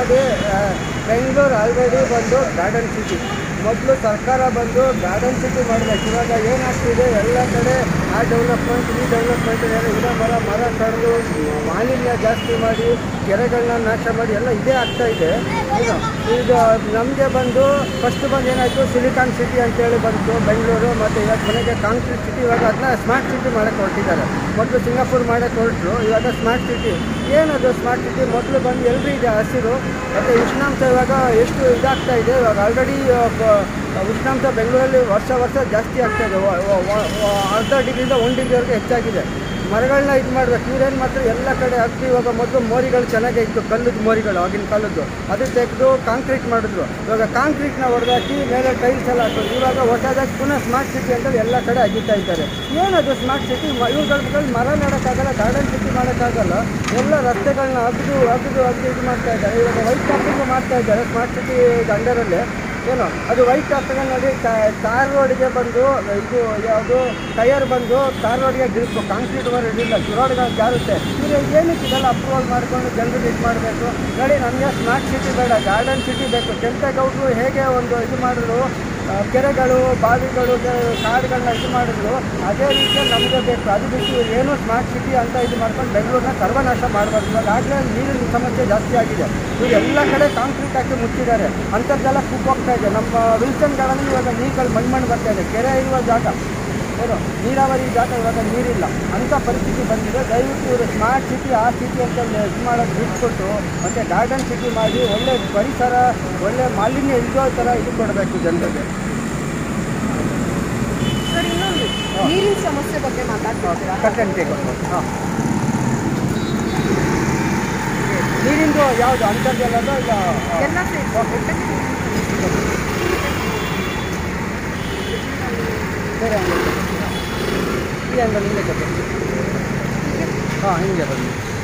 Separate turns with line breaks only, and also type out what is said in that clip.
ನೋಡಿ ಆ, ಬೆಂಗಳೂರು ಆಲ್ರೆಡಿ ಬಂದು ಗಾರ್ಡನ್ ಸಿಟಿ ಮೊದಲು ಸರ್ಕಾರ ಬಂದು ಗಾರ್ಡನ್ ಸಿಟಿ ಮಾಡಬೇಕು ಇವಾಗ ಏನಾಗ್ತಿದೆ ಎಲ್ಲ ಕಡೆ ಆ ಡೆವಲಪ್ಮೆಂಟ್ ಈ ಡೆವಲಪ್ಮೆಂಟ್ ಎಲ್ಲ ಗಿಡ ಮರ ಮರ ಕಡಿದು ಮಾಲಿನ್ಯ ಜಾಸ್ತಿ ಮಾಡಿ ಕೆರೆಗಳನ್ನ ನಾಶ ಮಾಡಿ ಎಲ್ಲ ಇದೇ ಆಗ್ತಾ ಇದೆ ಏನು ಇದು ನಮಗೆ ಬಂದು ಫಸ್ಟ್ ಬಂದು ಏನಾಯಿತು ಸಿಲಿಕಾನ್ ಸಿಟಿ ಅಂತೇಳಿ ಬಂತು ಬೆಂಗಳೂರು ಮತ್ತು ಇವಾಗ ಮನೆಗೆ ಕಾಂಕ್ರೀಟ್ ಸಿಟಿ ಇವಾಗ ಅದನ್ನ ಸ್ಮಾರ್ಟ್ ಸಿಟಿ ಮಾಡೋಕ್ಕೆ ಹೊರಟಿದ್ದಾರೆ ಮೊದಲು ಸಿಂಗಾಪುರ್ ಮಾಡೋಕ್ಕೆ ಹೊರಟರು ಇವಾಗ ಸ್ಮಾರ್ಟ್ ಸಿಟಿ ಏನದು ಸ್ಮಾರ್ಟ್ ಸಿಟಿ ಮೊದಲು ಬಂದು ಎಲ್ಲರೂ ಇದೆ ಹಸಿರು ಮತ್ತು ಉಷ್ಣಾಂಶ ಇವಾಗ ಎಷ್ಟು ಇದಾಗ್ತಾ ಇದೆ ಇವಾಗ ಆಲ್ರೆಡಿ ಉಷ್ಣಾಂಶ ಬೆಂಗಳೂರಲ್ಲಿ ವರ್ಷ ವರ್ಷ ಜಾಸ್ತಿ ಆಗ್ತಾ ಇದೆ ವ- ವ- ವ- ವ- ಅರ್ಧ ಡಿಗ್ರಿಯಿಂದ ಒಂದು ಡಿಗ್ರಿವರೆಗೆ ಹೆಚ್ಚಾಗಿದೆ ಮರಗಳನ್ನ ಇದು ಮಾಡ್ಬೇಕು ಇವ್ರೇನು ಮಾಡ್ತಾರೆ ಎಲ್ಲ ಕಡೆ ಹಾಕಿ ಇವಾಗ ಮೊದಲು ಮೋರಿಗಳು ಚೆನ್ನಾಗೇ ಇತ್ತು ಕಲ್ಲದ ಮೋರಿಗಳು ಆಗಿನ ಕಾಲದ್ದು ಅದು ತೆಗೆದು ಕಾಂಕ್ರೀಟ್ ಮಾಡಿದ್ರು ಇವಾಗ ಕಾಂಕ್ರೀಟ್ನ ಹೊಡೆದಾಕಿ ಮೇಲೆ ಟೈಲ್ಸ್ ಎಲ್ಲ ಹಾಕೋದು ಇವಾಗ ಹೊಸದಾಗಿ ಪುನಃ ಸ್ಮಾರ್ಟ್ ಸಿಟಿ ಅಂತ ಎಲ್ಲ ಕಡೆ ಅಗಿತಾ ಇದ್ದಾರೆ ಏನದು ಸ್ಮಾರ್ಟ್ ಸಿಟಿ ಇವುಗಳ ಮರ ನೆಡೋಕ್ಕಾಗಲ್ಲ ಗಾರ್ಡನ್ ಸಿಟಿ ಮಾಡೋಕ್ಕಾಗಲ್ಲ ಎಲ್ಲ ರಸ್ತೆಗಳನ್ನ ಅಗ್ದು ಅಗ್ದು ಅಗ್ದು ಇದು ಮಾಡ್ತಾ ಇದ್ದಾರೆ ಇವಾಗ ವೈಟ್ ಟಾಪಿಂಗು ಮಾಡ್ತಾ ಇದ್ದಾರೆ ಸ್ಮಾರ್ಟ್ ಸಿಟಿ ಅಂಡರಲ್ಲೇ ಏನು ಅದು ವೈಟ್ ಟಾಪ್ಗಳು ನೋಡಿ ತಾರ್ ರೋಡ್ಗೆ ಬಂದು ಇದು ಯಾವುದು ಟಯರ್ ಬಂದು ತಾರ್ ರೋಡ್ಗೆ ಗಿಳಿಸ್ಬೇಕು ಕಾಂಕ್ರೀಟ್ ವರ್ಡ್ ಇಲ್ಲ ರೋಡ್ಗಳು ಜಾರುತ್ತೆ ಇವರು ಏನಕ್ಕೆ ಇದೆಲ್ಲ ಅಪ್ರೂವಲ್ ಮಾಡ್ಕೊಂಡು ಜನರಿಗೆ ಇದು ಮಾಡಬೇಕು ನೋಡಿ ನಮಗೆ ಸ್ಮಾರ್ಟ್ ಸಿಟಿ ಬೇಡ ಗಾರ್ಡನ್ ಸಿಟಿ ಬೇಕು ಕೆಂಪೇಗೌಡರು ಹೇಗೆ ಒಂದು ಇದು ಮಾಡಿದ್ರು ಆ, ಕೆರೆಗಳು ಬಾವಿಗಳು ಕೆ- ಕಾಡುಗಳನ್ನ ಇದು ಮಾಡಿದ್ರು ಅದೇ ರೀತಿಯಲ್ಲಿ ನಮಗೆ ಬೇಕು ಅದು ಬಿಟ್ಟು ಇವ್ರು ಏನು ಸ್ಮಾರ್ಟ್ ಸಿಟಿ ಅಂತ ಇದು ಮಾಡ್ಕೊಂಡು ಬೆಂಗಳೂರನ್ನ ಸರ್ವನಾಶ ಮಾಡಬಾರ್ದು ಇವಾಗ ಆಗಲೇ ನೀರಿನ ಸಮಸ್ಯೆ ಜಾಸ್ತಿ ಆಗಿದೆ ಇವ್ರು ಎಲ್ಲ ಕಡೆ ಕಾಂಕ್ರೀಟ್ ಹಾಕಿ ಮುಚ್ಚಿದ್ದಾರೆ ಅಂಥದ್ದೆಲ್ಲ ಕುಗ್ಗೋಗ್ತಾ ಇದೆ ನಮ್ಮ ವಿಲ್ಸನ್ ಗಾರ್ಡನ್ ಇವಾಗ ನೀರುಗಳು ಮಣ್ಣು ಮಣ್ಣು ಬರ್ತಾ ಇದೆ ಕೆರೆ ಇರುವ ಜಾಗ ಏನು ನೀರಾವರಿ ಜಾಗ ಇವಾಗ ನೀರಿಲ್ಲ ಅಂಥ ಪರಿಸ್ಥಿತಿ ಬಂದಿದೆ ದಯವಿಟ್ಟು ಇವರು ಸ್ಮಾರ್ಟ್ ಸಿಟಿ ಆ ಸಿಟಿ ಅಂತ ಇದು ಮಾಡೋದು ಬಿಟ್ಕೊಟ್ಟು ಮತ್ತು ಗಾರ್ಡನ್ ಸಿಟಿ ಮಾಡಿ ಒಳ್ಳೆ ಪರಿಸರ ಒಳ್ಳೆ ಮಾಲಿನ್ಯ ಇಲ್ದೋ ಥರ ಇದು ಕೊಡಬೇಕು ಜನರಿಗೆ
ಸರ್ ಇನ್ನೊಂದು ನೀರಿನ ಸಮಸ್ಯೆ ಬಗ್ಗೆ ಮಾತಾಡ್ತಿದ್ದೀರಾ
ಕಟ್ಟಂತೆ ಕೊಡ್ಬೋದು ಹಾಂ ನೀರಿಂದು ಯಾವುದು ಅಂತರ್ಜಲದ ಇಲ್ಲ
ಎಲ್ಲ ಸೇರಿ
ಬೇರೆ ಅಂಗಡಿ ಈ ಅಂಗಡಿಯಿಂದ ಕಟ್ಟೆ ಹಾಂ ಹಿಂಗೆ ಬನ್ನಿ